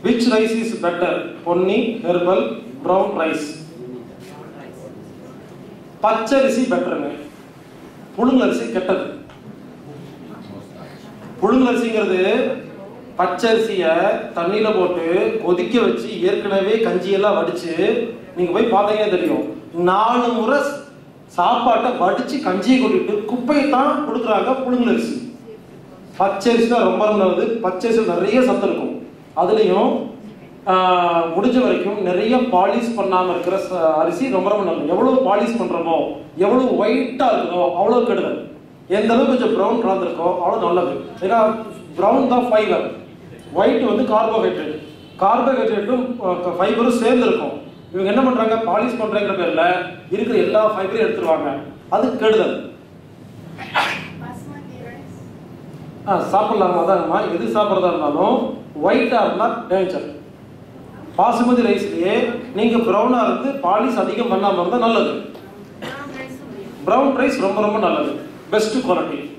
Which rice is better Ponni herbal brown rice பச்சரிசி பெட்டருங்க புழுங்கரிசி கெட்டது புழுங்கரிசிங்கிறது பச்சரிசியை தண்ணியில போட்டு கொதிக்க வச்சு ஏற்கனவே கஞ்சியெல்லாம் வடிச்சு நீங்க போய் பார்த்தீங்கன்னா தெரியும் நாலு முறை சாப்பாட்டை வடிச்சு கஞ்சியை கொட்டிட்டு குப்பையை தான் கொடுக்குறாங்க புழுங்கரிசி பச்சரிசி தான் ரொம்ப நல்லது பச்சரிசி நிறைய சத்து இருக்கும் அதுலேயும் முடிஞ்ச வரைக்கும் நிறைய பாலிஷ் பண்ணாமல் இருக்கிற ச- அரிசி ரொம்ப ரொம்ப நல்லது எவ்வளோ பாலிஷ் பண்ணுறோமோ எவ்வளோ ஒயிட்டாக இருக்குதோ அவ்வளோ கெடுதல் எந்த அளவுக்கு கொஞ்சம் ப்ரௌன் கலந்துருக்கோ அவ்வளோ நல்லது ஏன்னா ப்ரௌன் தான் ஃபைபர் ஒயிட் வந்து கார்போஹைட்ரேட் கார்போஹைட்ரேட்டும் ஃபைபரும் சேர்ந்து இருக்கும் இவங்க என்ன பண்ணுறாங்க பாலிஷ் பண்ணுறங்கிற பேரில் இருக்கிற எல்லா ஃபைபரையும் எடுத்துருவாங்க அது கெடுதல் Basmati rice. ஆ சாப்பிடலாமா அதாங்கம்மா எது சாப்பிட்றதா இருந்தாலும் ஒயிட்டாக இருந்தால் டேஞ்சர் பாசுமதி ரைஸ்லயே நீங்கள் ப்ரௌனாக இருந்து பாலிஷ் அதிகம் பண்ணாமல் இருந்தால் நல்லது Brown rice உம் வேணும். ப்ரௌன் ரைஸ் ரொம்ப ரொம்ப நல்லது பெஸ்ட் குவாலிட்டி